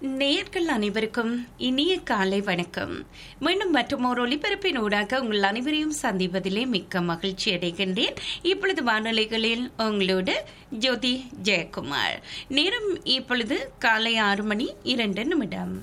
நேயர்கள் அனைவருக்கும் இனிய காலை வணக்கம் மீண்டும் மற்றும் ஒரு ஒளிபரப்பின் ஊடாக உங்கள் அனைவரையும் சந்திப்பதிலே மிக்க மகிழ்ச்சி அடைகின்றேன் இப்பொழுது வானொலிகளில் உங்களோடு ஜோதி ஜெயக்குமார் நேரம் இப்பொழுது காலை ஆறு மணி இரண்டு நிமிடம்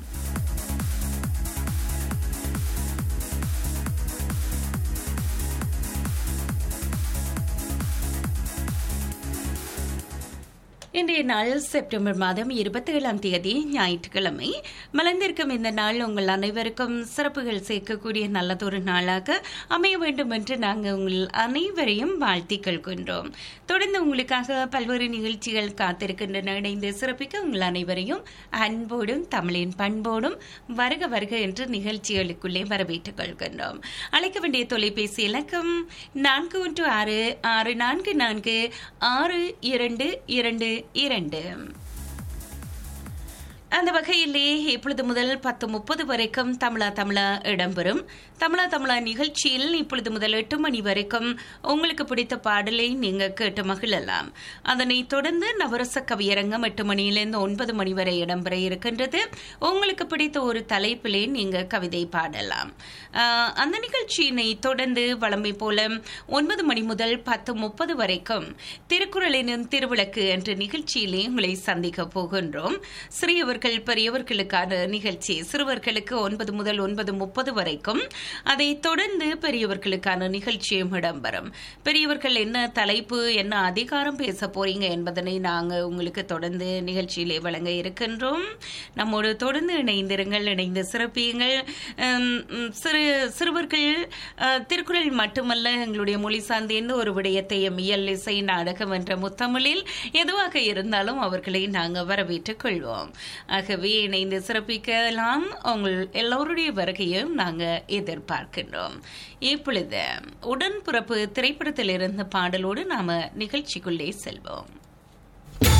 இன்றைய நாள் செப்டம்பர் மாதம் இருபத்தி ஏழாம் தேதி ஞாயிற்றுக்கிழமை மலர்ந்திருக்கும் இந்த நாள் உங்கள் அனைவருக்கும் சிறப்புகள் சேர்க்கக்கூடிய நல்லதொரு நாளாக அமைய வேண்டும் என்று நாங்கள் உங்கள் அனைவரையும் வாழ்த்தி கொள்கின்றோம் தொடர்ந்து உங்களுக்காக பல்வேறு நிகழ்ச்சிகள் காத்திருக்கின்றன இணைந்து சிறப்பிக்க உங்கள் அனைவரையும் அன்போடும் தமிழின் பண்போடும் வருக வருக என்று நிகழ்ச்சிகளுக்குள்ளே வரவேற்றுக் கொள்கின்றோம் அழைக்க வேண்டிய தொலைபேசி இலக்கம் நான்கு ஒன்று ஆறு ஆறு நான்கு நான்கு ஆறு இரண்டு இரண்டு இரண்டு அந்த வகையிலே இப்பொழுது முதல் பத்து முப்பது வரைக்கும் தமிழா தமிழா இடம்பெறும் தமிழா தமிழா நிகழ்ச்சியில் இப்பொழுது முதல் எட்டு மணி வரைக்கும் உங்களுக்கு பிடித்த பாடலை நீங்க கேட்டு மகிழலாம் அதனை தொடர்ந்து நவரச கவியரங்கம் எட்டு மணியிலிருந்து ஒன்பது மணி வரை இடம்பெற இருக்கின்றது உங்களுக்கு பிடித்த ஒரு தலைப்பிலே நீங்க கவிதை பாடலாம் ஆஹ், அந்த நிகழ்ச்சியினை தொடர்ந்து வளமை போல ஒன்பது மணி முதல் பத்து முப்பது வரைக்கும் திருக்குறளின் திருவிளக்கு என்ற நிகழ்ச்சியிலே உங்களை சந்திக்க போகின்றோம் சிறியவர்கள் பெரியவர்களுக்கான நிகழ்ச்சி சிறுவர்களுக்கு ஒன்பது முதல் ஒன்பது முப்பது வரைக்கும் அதை தொடர்ந்து பெரியவர்களுக்கான நிகழ்ச்சியும் இடம்பெறும் பெரியவர்கள் என்ன தலைப்பு என்ன அதிகாரம் பேச போறீங்க என்பதனை நாங்க உங்களுக்கு தொடர்ந்து நிகழ்ச்சியிலே வழங்க இருக்கின்றோம் நம்மோடு தொடர்ந்து இணைந்திருங்கள் இணைந்து சிறப்பியுங்கள் உம், உம், சிறு சிறுவர்கள் அஹ், திருக்குறள் மட்டுமல்ல எங்களுடைய மொழி சார்ந்த எந்த ஒரு விடயத்தையும் இயல் இசை நாடகம் என்ற முத்தமிழில் எதுவாக இருந்தாலும் அவர்களை நாங்கள் வரவேற்றுக் கொள்வோம் ஆகவே இணைந்து சிறப்பிக்கலாம் உங்கள் எல்லோருடைய வருகையும் நாங்கள் எதிர்பார்க்கின்றோம் இப்பொழுது உடன்பிறப்பு திரைப்படத்தில் இருந்த பாடலோடு நாம நிகழ்ச்சிக்குள்ளே செல்வோம்